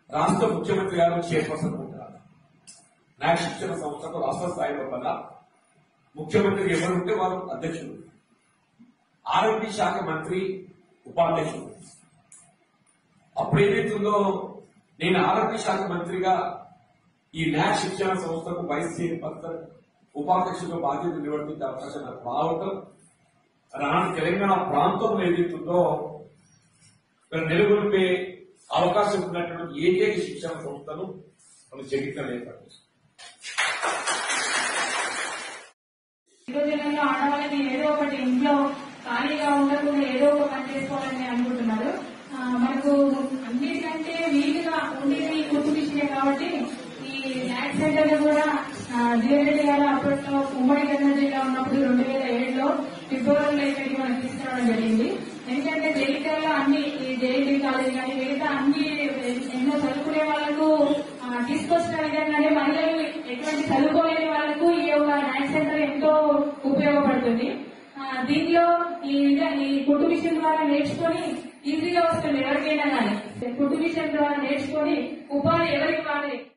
రాష్ట్ర ముఖ్యమంత్రి గారు చైర్పర్సన్ ఉంటారు నాకు శిక్షణ సంస్థకు రాష్ట్ర స్థాయి లోపల ముఖ్యమంత్రి ఎవరుంటే వారు అధ్యక్షుడు ఆరోగ్య శాఖ మంత్రి ఉపాధ్యక్షుడు అప్పుడు ఏదైతుందో నేను ఆరోగ్య శాఖ మంత్రిగా ఈ న్యాక్ శిక్షణ సంస్థకు వైస్ చైర్పర్సన్ ఉపాధ్యక్షుడు బాధ్యత నిర్వర్తించే అవకాశం నాకు రావటం రాని తెలంగాణ ప్రాంతంలో ఏదైతుందో ఇక్కడ నెలకొల్పే అవకాశం ఉన్నటువంటి ఏకైక శిక్షణ సంస్థను మనం జగిత్యాల ఏర్పాటు చేస్తాం. ఈ రోజులలో ఆడవాళ్ళకి ఏదో ఒకటి ఇంట్లో ఖాళీగా ఉండకుండా ఏదో ఒక పని చేసుకోవాలని అనుకుంటున్నారు ఆ, మనకు అన్నిటికంటే వీలుగా ఉండేది కుట్టు మిషనే కాబట్టి ఈ ల్యాక్ సెంటర్ లో కూడా జీవరెడ్డి గారు అప్పట్లో ఉమ్మడి కర్నూలు జిల్లా ఉన్నప్పుడు రెండు వేల ఏడులో ఫిబ్రవరిలో ఇక్కడికి మనకి తీసుకురావడం జరిగింది ఎందుకంటే జగిత్యాలలో అన్ని ఈ జేఎన్టీ కాలేజ్ కానీ మిగతా అన్ని ఎన్నో చదువుకునే వాళ్ళకు ఆ, తీసుకొచ్చిన విధంగానే మహిళలు ఎటువంటి చదువుకోలేని వాళ్ళకు ఈ యొక్క ల్యాక్ సెంటర్ ఎంతో ఉపయోగపడుతుంది ఆ, దీనిలో ఈ విధ- ఈ కుట్టు మిషన్ ద్వారా నేర్చుకొని ఈజీగా వస్తుంది ఎవరికైనా కానీ కుట్టు మిషన్ ద్వారా నేర్చుకొని ఉపాధి ఎవరికి వాడే